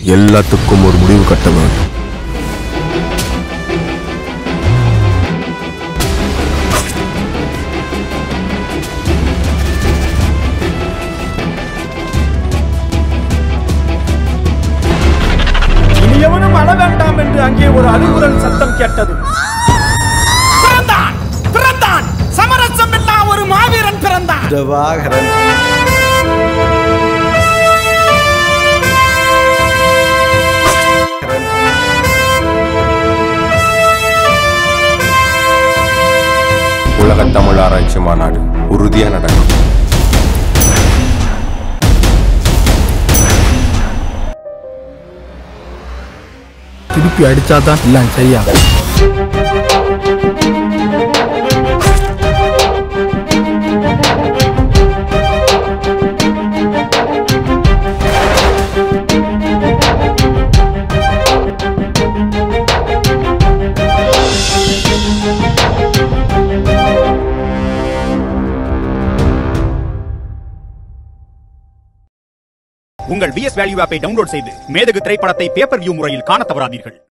எல்லாத்துக்கும் ஒரு முடிவு கட்ட வேண்டும் இனியவனும் அழ வேண்டாம் என்று அங்கே ஒரு அழுகுரல் சத்தம் கேட்டது பிறந்தான் பிறந்தான் சமரசம் இல்லா ஒரு மாவீரன் பிறந்தான் பிரபாகரன் உலக தமிழ் ஆராய்ச்சி மாநாடு உறுதியா நடக்கும் திருப்பி அடிச்சாதான் எல்லாம் சரியா உங்கள் பிஎஸ் வேல்யூ ஆப்பை டவுன்லோட் செய்து மேதகு திரைப்படத்தை பேப்பர் வியூ முறையில் காணத் தவறாதீர்கள்